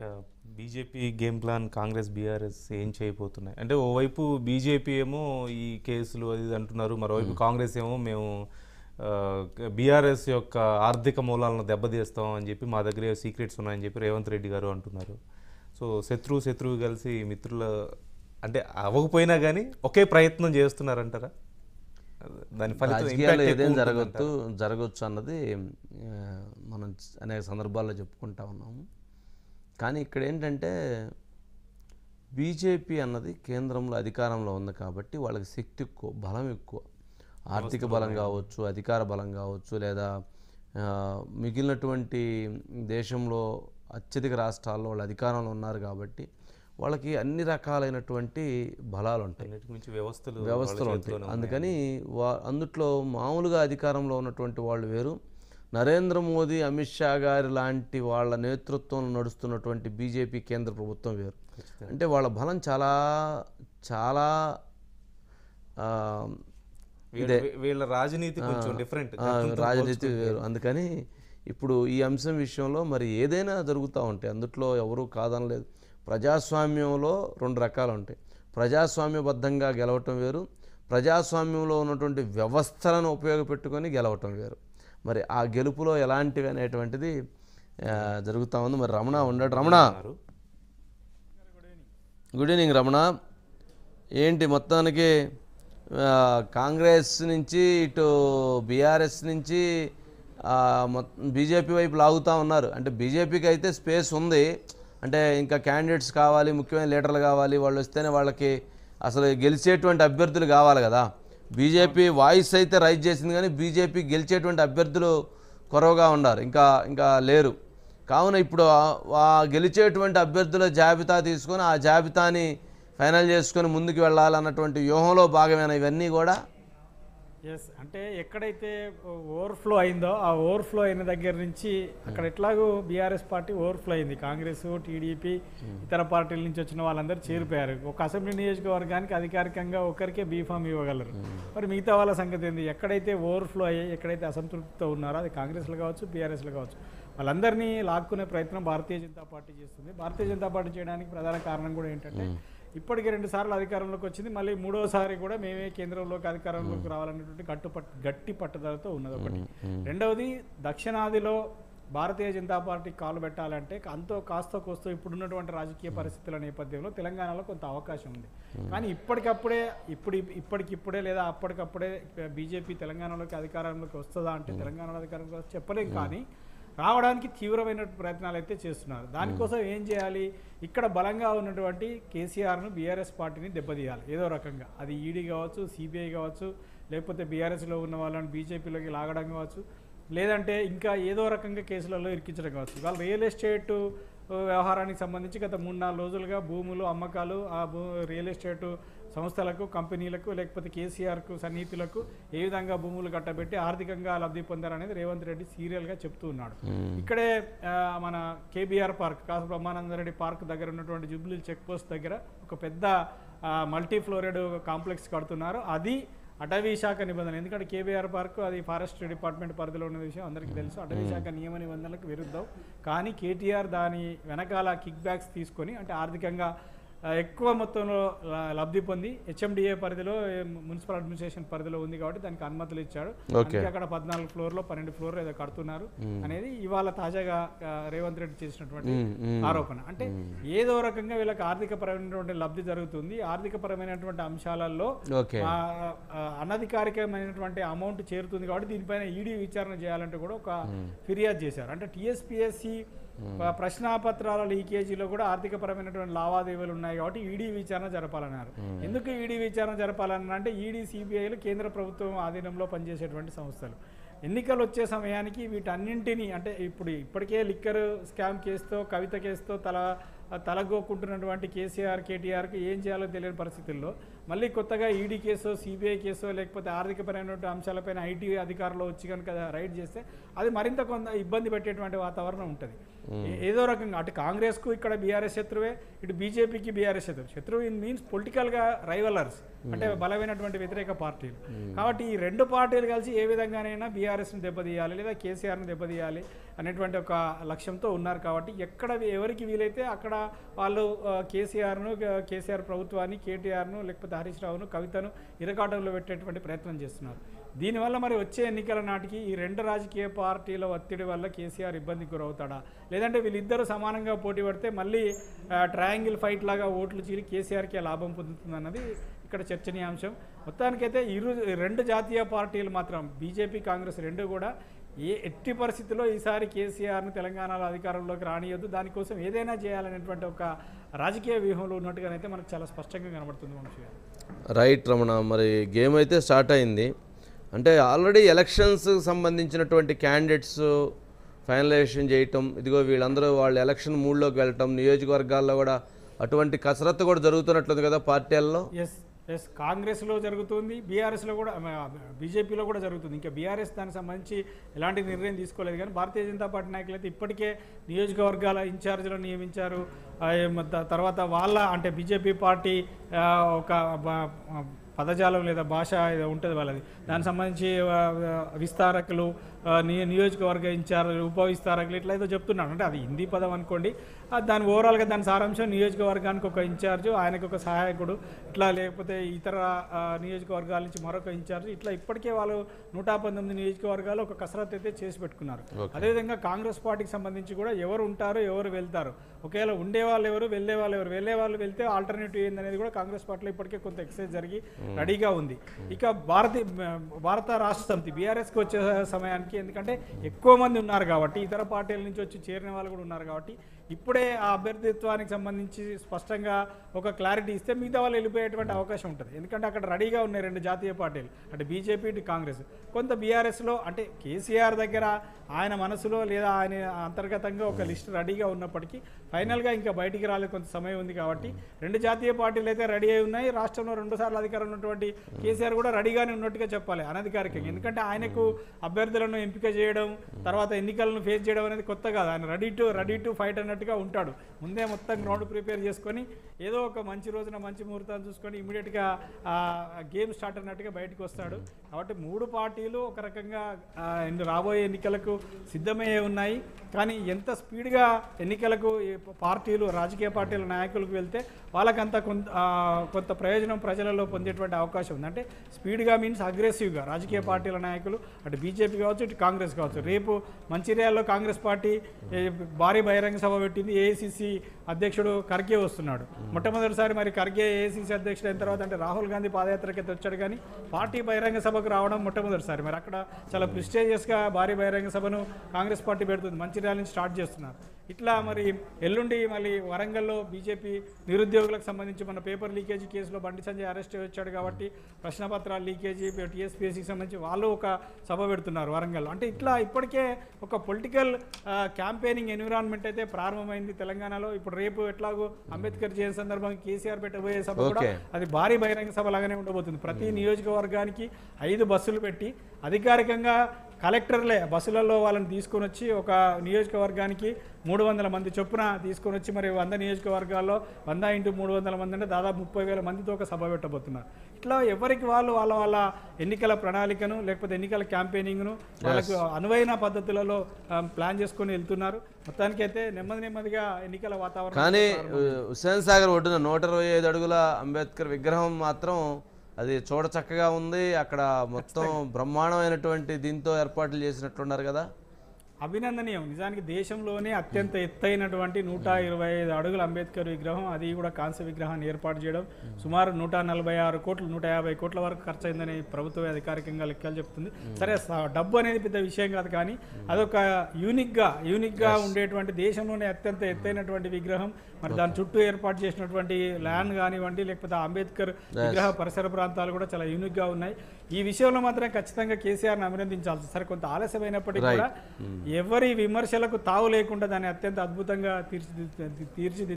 BJP game plan Congress BRS ఏం చేయబోతున్నాయి అంటే ఓవైపు బీజేపీ ఏమో ఈ కేసులు అది ఇది అంటున్నారు మరోవైపు కాంగ్రెస్ ఏమో మేము బీఆర్ఎస్ యొక్క ఆర్థిక మూలాలను దెబ్బతీస్తాం అని చెప్పి మా దగ్గర సీక్రెట్స్ ఉన్నాయని చెప్పి రేవంత్ రెడ్డి గారు అంటున్నారు సో శత్రువు శత్రువు కలిసి మిత్రుల అంటే అవ్వకపోయినా కానీ ఒకే ప్రయత్నం చేస్తున్నారంటారా దాని ఫలితం రాజకీయాల్లో impact ఎక్కువ ఏదైనా ఉంటుందంటారా? జరగచ్చు జరగచ్చు అన్నది ఆ, మనం అనేక సందర్భాల్లో చెప్పుకుంటా ఉన్నాము కానీ ఇక్కడ ఏంటంటే బీజేపీ అన్నది కేంద్రంలో అధికారంలో ఉంది కాబట్టి వాళ్ళకి శక్తి ఎక్కువ బలం ఎక్కువ ఆర్థిక బలం కావచ్చు అధికార బలం కావచ్చు లేదా ఆ, మిగిలినటువంటి దేశంలో అత్యధిక రాష్ట్రాల్లో వాళ్ళు అధికారంలో ఉన్నారు కాబట్టి వాళ్ళకి అన్ని రకాలైనటువంటి బలాలు ఉంటాయి అన్నిటి మించి వ్యవస్థలు వ్యవస్థలు ఉంటాయి అందుకని వా అందుట్లో మామూలుగా అధికారంలో ఉన్నటువంటి వాళ్ళు వేరు నరేంద్ర మోదీ అమిత్ షా గారి లాంటి వాళ్ళ నేతృత్వంలో నడుస్తున్నటువంటి బీజేపీ కేంద్ర ప్రభుత్వం వేరు అంటే వాళ్ళ బలం చాలా చాలా ఆ, వీళ్ళ- వీళ్ళ రాజనీతి కొంచెం డిఫరెంట్ ఆ, రాజనీతి వేరు అందుకని ఇప్పుడు ఈ అంశం విషయంలో మరి ఏదైనా జరుగుతూ ఉంటాయి అందుట్లో ఎవరు కాదనలేదు ప్రజాస్వామ్యంలో రెండు రకాలు ఉంటాయి ప్రజాస్వామ్యబద్ధంగా గెలవటం వేరు ప్రజాస్వామ్యంలో ఉన్నటువంటి వ్యవస్థలను ఉపయోగపెట్టుకొని గెలవటం వేరు మరి ఆ గెలుపులో ఎలాంటివి అనేటువంటిది ఆ, జరుగుతూ ఉంది మరి రమణ ఉండడు రమణ గుడ్ ఈవినింగ్ రమణ ఏంటి మొత్తానికి ఆ, కాంగ్రెస్ నుంచి ఇటు బీఆర్ఎస్ నుంచి ఆ, మొత్తం బీజేపీ వైపు లాగుతూ ఉన్నారు అంటే బీజేపీకి అయితే స్పేస్ ఉంది అంటే ఇంకా క్యాండిడేట్స్ కావాలి ముఖ్యమైన లీడర్లు కావాలి వాళ్ళు వస్తేనే వాళ్ళకి అసలు గెలిచేటువంటి అభ్యర్థులు కావాలి కదా బీజేపీ వాయిస్ అయితే రైజ్ చేసింది కానీ బీజేపీ గెలిచేటువంటి అభ్యర్థులు కొరవగా ఉన్నారు ఇంకా ఇంకా లేరు కావున ఇప్పుడు ఆ- ఆ గెలిచేటువంటి అభ్యర్థుల జాబితా తీసుకొని ఆ జాబితాని ఫైనల్ చేసుకొని ముందుకు వెళ్ళాలన్నటువంటి వ్యూహంలో భాగమైన ఇవన్నీ కూడా ఎస్ అంటే ఎక్కడైతే ఓవర్ఫ్లో అయిందో ఆ ఓవర్ఫ్లో అయిన దగ్గర నుంచి అక్కడ ఎట్లాగో బీఆర్ఎస్ పార్టీ ఓవర్ఫ్లో అయింది కాంగ్రెస్ టీడీపీ ఇతర పార్టీల నుంచి వచ్చిన వాళ్ళందరూ చేరిపోయారు ఒక అసెంబ్లీ నియోజకవర్గానికి అధికారికంగా ఒకరికే బీఫామ్ ఇవ్వగలరు మరి మిగతా వాళ్ళ సంగతి ఏంది ఎక్కడైతే ఓవర్ఫ్లో అయ్యి ఎక్కడైతే అసంతృప్తితో ఉన్నారో అది కాంగ్రెస్లో కావచ్చు బీఆర్ఎస్లో కావచ్చు వాళ్ళందరినీ లాక్కునే ప్రయత్నం భారతీయ జనతా పార్టీ చేస్తుంది భారతీయ జనతా పార్టీ చేయడానికి ప్రధాన కారణం కూడా ఏంటంటే ఇప్పటికే రెండు సార్లు అధికారంలోకి వచ్చింది మళ్ళీ మూడోసారి కూడా మేమే కేంద్రంలోకి అధికారంలోకి రావాలనేటువంటి గట్టు పట్టు గట్టి పట్టుదలతో ఉన్నది ఒకటి రెండవది దక్షిణాదిలో భారతీయ జనతా పార్టీ కాలు పెట్టాలంటే అంతో కాస్త కోస్తో ఇప్పుడున్నటువంటి రాజకీయ పరిస్థితుల నేపథ్యంలో తెలంగాణలో కొంత అవకాశం ఉంది కానీ ఇప్పటికప్పుడే ఇప్పుడు ఇప్పటికిప్పుడే లేదా అప్పటికప్పుడే బీజేపీ తెలంగాణలోకి అధికారంలోకి వస్తుందా అంటే తెలంగాణలో అధికారంలోకి వస్తుందా చెప్పలేం కానీ రావడానికి తీవ్రమైన ప్రయత్నాలు అయితే చేస్తున్నారు దానికోసం ఏం చేయాలి ఇక్కడ బలంగా ఉన్నటువంటి కేసీఆర్ను బీఆర్ఎస్ పార్టీని దెబ్బతీయాలి ఏదో రకంగా అది ఈడీ కావచ్చు సిబిఐ కావచ్చు లేకపోతే బీఆర్ఎస్లో ఉన్న వాళ్ళని బీజేపీలోకి లాగడం కావచ్చు లేదంటే ఇంకా ఏదో రకంగా కేసులలో ఇరికించడం కావచ్చు ఇవాళ రియల్ ఎస్టేట్ వ్యవహారానికి సంబంధించి గత మూడు నాలుగు రోజులుగా భూములు అమ్మకాలు ఆ భూ రియల్ ఎస్టేట్ సంస్థలకు కంపెనీలకు లేకపోతే కేసీఆర్కు సన్నిహితులకు ఏ విధంగా భూములు కట్టబెట్టి ఆర్థికంగా లబ్ధి పొందారనేది రేవంత్ రెడ్డి సీరియల్గా చెప్తూ ఉన్నాడు ఇక్కడే ఆ, మన KBR park Kasu Brahmanandareddy park దగ్గర ఉన్నటువంటి జూబ్లీ చెక్ పోస్ట్ దగ్గర ఒక పెద్ద మల్టీ ఫ్లోరెడ్ కాంప్లెక్స్ కడుతున్నారు అది అటవీ శాఖ నిబంధన ఎందుకంటే కేబీఆర్ పార్క్ అది ఫారెస్ట్ డిపార్ట్మెంట్ పరిధిలో ఉన్న విషయం అందరికీ తెలుసు అటవీ శాఖ నియమ నిబంధనలకు విరుద్ధం కానీ కేటీఆర్ దాని వెనకాల కిక్ బ్యాక్స్ తీసుకొని అంటే ఆర్థికంగా ఆ, ఎక్కువ మొత్తంలో ల- లబ్ధి పొంది హెచ్ఎండిఏ పరిధిలో ఏ, మున్సిపల్ అడ్మినిస్ట్రేషన్ పరిధిలో ఉంది కాబట్టి దానికి అనుమతులు ఇచ్చాడు ఓకే. అందుకే అక్కడ పద్నాలుగు ఫ్లోర్లో పన్నెండు ఫ్లోర్ ఏదో కడుతున్నారు అనేది ఇవాళ తాజాగా ఆ, రేవంత్ రెడ్డి చేసినటువంటి ఆరోపణ అంటే ఏదో రకంగా వీళ్ళకి ఆర్థిక పరమైనటువంటి లబ్ధి జరుగుతుంది ఆర్థిక పరమైనటువంటి అంశాలలో ఓకే ఆ, ఆ, అనధికారికమైనటువంటి అమౌంట్ చేరుతుంది కాబట్టి దీనిపైన ఈడీ విచారణ చేయాలంటే కూడా ఒక ఫిర్యాదు చేశారు అంటే టీఎస్పీఎస్సి ప్రశ్నాపత్రాల లీకేజీలో కూడా ఆర్థిక పరమైనటువంటి లావాదేవీలు ఉన్నాయి కాబట్టి ఈడీ విచారణ జరపాలన్నారు ఎందుకు ఈడీ విచారణ జరపాలన్నా అంటే ఈడీ సిబిఐలు కేంద్ర ప్రభుత్వం ఆధీనంలో పనిచేసేటువంటి సంస్థలు ఎన్నికలు వచ్చే సమయానికి వీటన్నింటినీ అంటే ఇప్పుడు ఇప్పటికే లిక్కర్ స్కామ్ కేసుతో కవిత కేసుతో తల తలగొక్కుంటున్నటువంటి కేసీఆర్ కేటీఆర్కి ఏం చేయాలో తెలియని పరిస్థితుల్లో మళ్ళీ కొత్తగా ఈడీ కేసో సిబిఐ కేసో లేకపోతే ఆర్థికపరమైనటువంటి అంశాలపైన ఐటీ అధికారులు వచ్చి కనుక రైడ్ చేస్తే అది మరింత కొంత ఇబ్బంది పెట్టేటువంటి వాతావరణం ఉంటుంది ఏ- ఏదో రకంగా అటు కాంగ్రెస్కు ఇక్కడ బీఆర్ఎస్ శత్రువే ఇటు బీజేపీకి బీఆర్ఎస్ శత్రువు శత్రువు ఇన్ మీన్స్ పొలిటికల్గా రైవలర్స్ అంటే బలమైనటువంటి వ్యతిరేక పార్టీలు కాబట్టి ఈ రెండు పార్టీలు కలిసి ఏ విధంగానైనా బీఆర్ఎస్ని దెబ్బతీయాలి లేదా కేసీఆర్ని దెబ్బతీయాలి అనేటువంటి ఒక లక్ష్యంతో ఉన్నారు కాబట్టి ఎక్కడ వీ- ఎవరికి వీలైతే అక్కడ వాళ్ళు ఆ, కేసీఆర్ను క- కేసీఆర్ ప్రభుత్వాన్ని కేటీఆర్ను లేకపోతే హరీష్ రావును కవితను ఇరకాటంలో పెట్టేటువంటి ప్రయత్నం చేస్తున్నారు దీనివల్ల మరి వచ్చే ఎన్నికల నాటికి ఈ రెండు రాజకీయ పార్టీల ఒత్తిడి వల్ల కేసీఆర్ ఇబ్బందికి గురవుతాడా లేదంటే వీళ్ళిద్దరూ సమానంగా పోటీ పడితే మళ్ళీ ట్రయాంగిల్ ఫైట్ లాగా ఓట్లు చీలి కేసీఆర్కే లాభం పొందుతుంది అన్నది ఇక్కడ చర్చనీయాంశం మొత్తానికైతే ఇరు రెండు జాతీయ పార్టీలు మాత్రం బీజేపీ కాంగ్రెస్ రెండు కూడా ఏ ఎట్టి పరిస్థితుల్లో ఈసారి కేసీఆర్ను తెలంగాణలో అధికారంలోకి రానియొద్దు దానికోసం ఏదైనా చేయాలనేటువంటి ఒక రాజకీయ వ్యూహంలో ఉన్నట్టుగానైతే మనకు చాలా స్పష్టంగా కనబడుతుంది వంశీ గారు రైట్ రమణ మరి గేమ్ అయితే స్టార్ట్ అయింది అంటే ఆల్రెడీ ఎలక్షన్స్ సంబంధించినటువంటి క్యాండిడేట్స్ ఫైనలైజేషన్ చేయటం ఇదిగో వీళ్ళందరూ వాళ్ళు ఎలక్షన్ మూడ్లోకి వెళ్ళటం నియోజకవర్గాల్లో కూడా అటువంటి కసరత్తు కూడా జరుగుతున్నట్లుంది కదా పార్టీల్లో ఎస్ ఎస్ కాంగ్రెస్లో జరుగుతుంది బీఆర్ఎస్లో కూడా బీజేపీలో కూడా జరుగుతుంది ఇంకా బీఆర్ఎస్ దానికి సంబంధించి ఎలాంటి నిర్ణయం తీసుకోలేదు కానీ భారతీయ జనతా పార్టీ నాయకులు అయితే ఇప్పటికే నియోజకవర్గాల ఇన్ఛార్జీలను నియమించారు ఆ, ఏం త- తర్వాత వాళ్ళ అంటే బీజేపీ పార్టీ ఆ, ఒక బ- పదజాలం లేదా భాష ఏదో ఉంటుంది వాళ్ళది దానికి సంబంధించి ఆ, ఆ, విస్తారకులు ఆ, నియ- నియోజకవర్గ ఇన్ఛార్జ్ ఉప విస్తారకులు ఇట్లా ఏదో చెప్తున్నాడు అంటే అది హిందీ పదం అనుకోండి ఆ, దాని ఓవరాల్గా దాని సారాంశం నియోజకవర్గానికి ఒక ఇన్ఛార్జ్ ఆయనకు ఒక సహాయకుడు ఇట్లా లేకపోతే ఇతర ఆ, నియోజకవర్గాల నుంచి మరొక ఇన్ఛార్జ్ ఇట్లా ఇప్పటికే వాళ్ళు నూట పంతొమ్మిది నియోజకవర్గాలు ఒక కసరత్తు అయితే చేసి పెట్టుకున్నారు అదేవిధంగా కాంగ్రెస్ పార్టీకి సంబంధించి కూడా ఎవరు ఉంటారు ఎవరు వెళ్తారు ఒకవేళ ఉండే వాళ్ళు ఎవరు వెళ్ళే వాళ్ళు ఎవరు వెళ్ళే వాళ్ళు వెళ్తే ఆల్టర్నేటివ్ ఏందనేది కూడా కాంగ్రెస్ పార్టీలో ఇప్పటికే కొంత ఎక్సైజ్ జరిగి రెడీగా ఉంది ఇక భారతీయ భారత రాష్ట్ర సమితి బీఆర్ఎస్కి వచ్చే సమయానికి ఎందుకంటే ఎక్కువ మంది ఉన్నారు కాబట్టి ఇతర పార్టీల నుంచి వచ్చి చేరిన వాళ్ళు కూడా ఉన్నారు కాబట్టి ఇప్పుడే ఆ అభ్యర్థిత్వానికి సంబంధించి స్పష్టంగా ఒక క్లారిటీ ఇస్తే మిగతా వాళ్ళు వెళ్ళిపోయేటువంటి అవకాశం ఉంటుంది ఎందుకంటే అక్కడ రెడీగా ఉన్నాయి రెండు జాతీయ పార్టీలు అంటే బీజేపీ ఇటు కాంగ్రెస్ కొంత బీఆర్ఎస్లో అంటే కేసీఆర్ దగ్గర ఆయన మనసులో లేదా ఆయన అంతర్గతంగా ఒక లిస్ట్ రెడీగా ఉన్నప్పటికీ ఫైనల్గా ఇంకా బయటికి రాలేదు కొంత సమయం ఉంది కాబట్టి రెండు జాతీయ పార్టీలు అయితే రెడీ అయి ఉన్నాయి రాష్ట్రంలో రెండు సార్లు అధికారం ఉన్నటువంటి కేసీఆర్ కూడా రెడీగానే ఉన్నట్టుగా చెప్పాలి అనధికారికంగా ఎందుకంటే ఆయనకు అభ్యర్థులను ఎంపిక చేయడం తర్వాత ఎన్నికలను ఫేస్ చేయడం అనేది కొత్త కాదు ఆయన ready to ready to fight అన్నట్టుగా ఉంటాడు ముందే మొత్తం గ్రౌండ్ ప్రిపేర్ చేసుకొని ఏదో ఒక మంచి రోజున మంచి ముహూర్తాన్ని చూసుకొని ఇమీడియట్గా గేమ్ స్టార్ట్ అన్నట్టుగా బయటకు వస్తాడు కాబట్టి మూడు పార్టీలు ఒక రకంగా ఆ, ఇన్ని రాబోయే ఎన్నికలకు సిద్ధమయ్యే ఉన్నాయి కానీ ఎంత స్పీడ్గా ఎన్నికలకు ఈ పార్టీలు రాజకీయ పార్టీల నాయకులకు వెళ్తే వాళ్ళకంత కొంత ఆ, కొంత ప్రయోజనం ప్రజలలో పొందేటువంటి అవకాశం ఉంది అంటే స్పీడ్గా మీన్స్ అగ్రెసివ్గా రాజకీయ పార్టీల నాయకులు అటు బీజేపీ కావచ్చు ఇటు కాంగ్రెస్ కావచ్చు రేపు మంచిర్యాలలో కాంగ్రెస్ పార్టీ ఏ, భారీ బహిరంగ సభ పెట్టింది ఏఐసిసి అధ్యక్షుడు ఖర్గే వస్తున్నాడు మొట్టమొదటిసారి మరి ఖర్గే ఏఐసిసి అధ్యక్షుడు అయిన తర్వాత అంటే రాహుల్ గాంధీ పాదయాత్రకి అయితే వచ్చాడు కానీ పార్టీ బహిరంగ సభకు రావడం మొట్టమొదటిసారి మరి అక్కడ చాలా ప్రిస్టేజియస్గా భారీ బహిరంగ సభను కాంగ్రెస్ పార్టీ పెడుతుంది మంచిర్యాల నుంచి స్టార్ట్ చేస్తున్నారు ఇట్లా మరి ఎల్లుండి మళ్ళీ వరంగల్లో బీజేపీ నిరుద్యోగులకు సంబంధించి మన పేపర్ లీకేజీ కేసులో బండి సంజయ్ అరెస్ట్ వచ్చాడు కాబట్టి ప్రశ్నపత్రాల లీకేజీ టీఎస్పీఎస్సీకి సంబంధించి వాళ్ళు ఒక సభ పెడుతున్నారు వరంగల్ అంటే ఇట్లా ఇప్పటికే ఒక పొలిటికల్ క్యాంపెయినింగ్ ఎన్విరాన్మెంట్ అయితే ప్రారంభమైంది తెలంగాణలో ఇప్పుడు రేపు ఎట్లాగో అంబేద్కర్ జయంతి సందర్భంగా కేసీఆర్ పెట్టబోయే సభ కూడా Okay. అది భారీ బహిరంగ సభ లాగానే ఉండబోతుంది ప్రతి నియోజకవర్గానికి ఐదు బస్సులు పెట్టి అధికారికంగా కలెక్టర్లే బస్సులలో వాళ్ళని తీసుకొని వచ్చి ఒక నియోజకవర్గానికి మూడు వందల మంది చొప్పున తీసుకొని వచ్చి మరి వంద నియోజకవర్గాల్లో వంద ఇంటూ మూడు వందల మంది అంటే దాదాపు ముప్పై వేల మందితో ఒక సభ పెట్టబోతున్నారు ఇట్లా ఎవరికి వాళ్ళు వాళ్ళ వాళ్ళ ఎన్నికల ప్రణాళికను లేకపోతే ఎన్నికల క్యాంపెయినింగ్ను వాళ్ళకు అనువైన పద్ధతులలో ఆ, ప్లాన్ చేసుకొని వెళ్తున్నారు మొత్తానికైతే నెమ్మది నెమ్మదిగా ఎన్నికల వాతావరణం కానీ హుస్సేన్ సాగర్ ఒడ్డున నూట ఇరవై ఐదు అడుగుల అంబేద్కర్ విగ్రహం మాత్రం అది చూడ చక్కగా ఉంది అక్కడ మొత్తం బ్రహ్మాండమైనటువంటి దీంతో ఏర్పాట్లు చేసినట్లున్నారు కదా అభినందనీయం నిజానికి దేశంలోనే అత్యంత ఎత్తైనటువంటి నూట ఇరవై ఐదు అడుగుల అంబేద్కర్ విగ్రహం అది కూడా కాంస్య విగ్రహాన్ని ఏర్పాటు చేయడం సుమారు నూట నలభై ఆరు కోట్లు నూట యాభై కోట్ల వరకు ఖర్చు అయిందని ప్రభుత్వం అధికారికంగా లెక్కలు చెప్తుంది సరే స- డబ్బు అనేది పెద్ద విషయం కాదు కానీ అదొక యూనిక్గా యూనిక్గా ఉండేటువంటి దేశంలోనే అత్యంత ఎత్తైనటువంటి విగ్రహం మరి దాని చుట్టూ ఏర్పాటు చేసినటువంటి ల్యాండ్ కానివ్వండి లేకపోతే ఆ అంబేద్కర్ విగ్రహ పరిసర ప్రాంతాలు కూడా చాలా యూనిక్గా ఉన్నాయి ఈ విషయంలో మాత్రం ఖచ్చితంగా కేసీఆర్ని అభినందించాల్సి సరే కొంత ఆలస్యమైనప్పటికీ కూడా ఎవరి విమర్శలకు తావు లేకుండా దాన్ని అత్యంత అద్భుతంగా తీర్చిది తీర్చిది